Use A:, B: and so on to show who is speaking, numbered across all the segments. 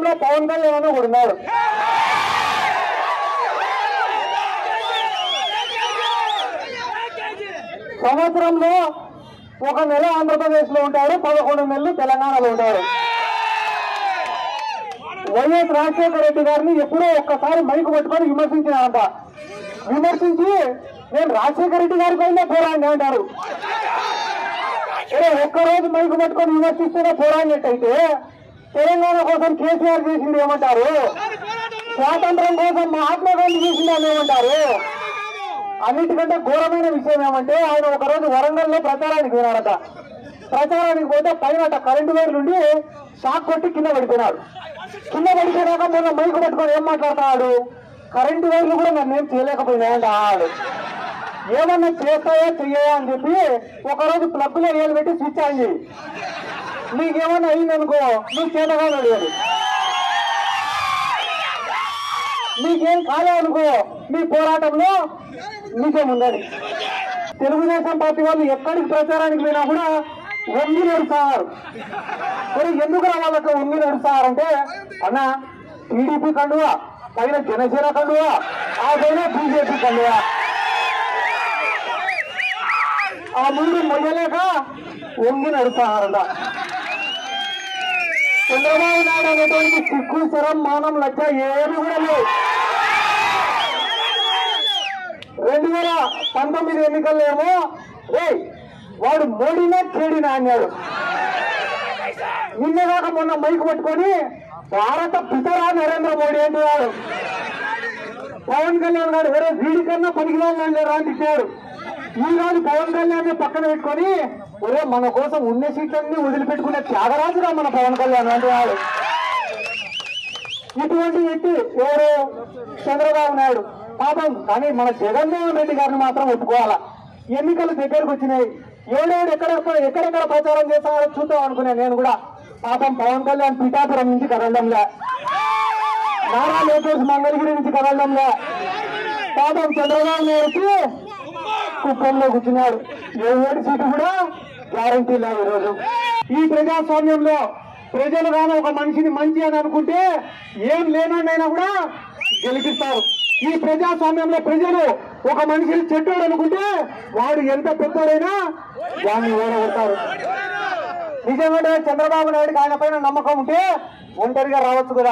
A: రాష్ట్రంలో పవన్ కళ్యాణ్ అని ఒకడు ఉన్నాడు సంవత్సరంలో ఒక నెల ఆంధ్రప్రదేశ్ లో ఉంటాడు పదకొండు నెలలు తెలంగాణలో ఉంటాడు వైఎస్ రాజశేఖర రెడ్డి గారిని ఎప్పుడో ఒక్కసారి మైకు పట్టుకొని విమర్శించినారంట విమర్శించి నేను రాజశేఖర రెడ్డి గారి పైన పోరాడి అంటారు సరే ఒక్కరోజు మైకు పట్టుకొని విమర్శిస్తూనే పోరాడినట్టయితే తెలంగాణ కోసం కేసీఆర్ చేసింది ఏమంటారు స్వాతంత్రం కోసం మహాత్మా గాంధీ చేసింది అని ఏమంటారు అన్నిటికంటే ఘోరమైన విషయం ఏమంటే ఆయన ఒకరోజు వరంగల్లో ప్రచారానికి పోయినారట ప్రచారానికి పోతే పైన అట్ట కరెంటు వైర్ నుండి షాక్ కొట్టి కింద పడిపోయినాడు కింద పడిపోయినాక మొన్న మైకు పట్టుకొని ఏం మాట్లాడుతున్నాడు కరెంటు వైర్లు కూడా నన్ను ఏం చేయలేకపోయినాయండి ఆడు ఏమన్నా చేస్తాయో చెయ్యో అని చెప్పి ఒకరోజు ప్లగ్ లో ఏలు పెట్టి స్విచ్ ఆన్ చేయి నీకేమన్నా అయిందనుకో నువ్వు చేతగా అడిగాడు నీకేం కాలే అనుకో నీ పోరాటంలో నీకేముందని తెలుగుదేశం పార్టీ వాళ్ళు ఎక్కడికి ప్రచారానికి పోయినా కూడా వంగి నడుస్తారు మరి ఎందుకు వాళ్ళకి వంగి నడుస్తారంటే అన్న టీడీపీ కండువా పైన జనసేన కండువా ఆ పైన బీజేపీ కండువా ఆ ముందు మొయ్యలేక వంగి నడుస్తారంట చంద్రబాబు నాయుడు అనేటువంటి సిగ్గు శరం మానం లజ్జ ఏమి కూడా లేవు రెండు వేల పంతొమ్మిది ఎన్నికల్లో ఏమో రేయ్ వాడు మోడీనా కేడినా అన్నాడు నిన్నగాక మొన్న మైకు పట్టుకొని భారత పితరా నరేంద్ర మోడీ అంటున్నాడు పవన్ కళ్యాణ్ గారు వేరే వీడి కన్నా పనికిరాలని లేరా అని తిట్టాడు ఈ రోజు పవన్ కళ్యాణ్ పక్కన పెట్టుకొని ఒరే మన కోసం ఉన్న సీట్లన్నీ వదిలిపెట్టుకునే త్యాగరాజుగా మన పవన్ కళ్యాణ్ అంటున్నాడు ఇటువంటి వ్యక్తి ఎవరు చంద్రబాబు నాయుడు పాపం కానీ మన జగన్మోహన్ రెడ్డి గారిని మాత్రం ఒప్పుకోవాలా ఎన్నికలు దగ్గరకు వచ్చినాయి ఎవడెవడు ఎక్కడ ఎక్కడెక్కడ ప్రచారం చేస్తారో చూద్దాం అనుకునే నేను కూడా పాపం పవన్ కళ్యాణ్ పిఠాపురం నుంచి కదలడంలే నారా లోకేష్ మంగళగిరి నుంచి కదలడంలే పాపం చంద్రబాబు నాయుడుకి కుప్పంలో కూర్చున్నాడు ఎవరి సీటు కూడా గ్యారంటీ లేదు ఈరోజు ఈ ప్రజాస్వామ్యంలో ప్రజలు కానీ ఒక మనిషిని మంచి అని అనుకుంటే ఏం లేనోడైనా కూడా గెలిపిస్తారు ఈ ప్రజాస్వామ్యంలో ప్రజలు ఒక మనిషిని చెడ్డోడు అనుకుంటే వాడు ఎంత పెద్దోడైనా వాడిని ఓడగొడతారు నిజంగానే చంద్రబాబు నాయుడుకి ఆయన పైన నమ్మకం ఉంటే ఒంటరిగా రావచ్చు కదా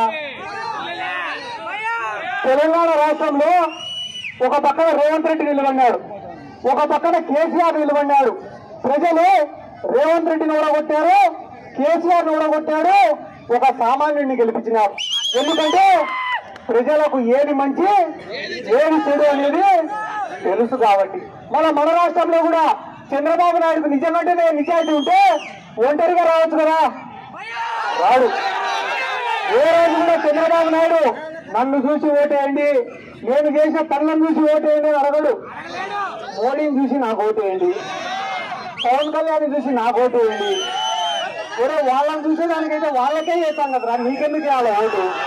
A: తెలంగాణ రాష్ట్రంలో ఒక పక్కన రేవంత్ రెడ్డి నిలబడినాడు ఒక పక్కన కేసీఆర్ నిలబడినాడు ప్రజలు రేవంత్ రెడ్డిని ఓడగొట్టారు కేసీఆర్ ఓడగొట్టాడు ఒక సామాన్యుడిని గెలిపించినారు ఎందుకంటే ప్రజలకు ఏది మంచి ఏది చెడు అనేది తెలుసు కాబట్టి మన మన రాష్ట్రంలో కూడా చంద్రబాబు నాయుడుకు నిజంగానే నిజాయితీ ఉంటే ఒంటరిగా రావచ్చు కదా రాడు ఏ రోజు కూడా చంద్రబాబు నాయుడు నన్ను చూసి ఓటేయండి నేను చేసిన పనులను చూసి ఓటేయండి అని అడగడు మోడీని చూసి నాకు ఓటేయండి పవన్ కళ్యాణ్ చూసి నాకు ఓటేయండి ఒరే వాళ్ళని చూసేదానికైతే వాళ్ళకే చేస్తాం కదరా నీకెందుకు వేయాలి ఓటు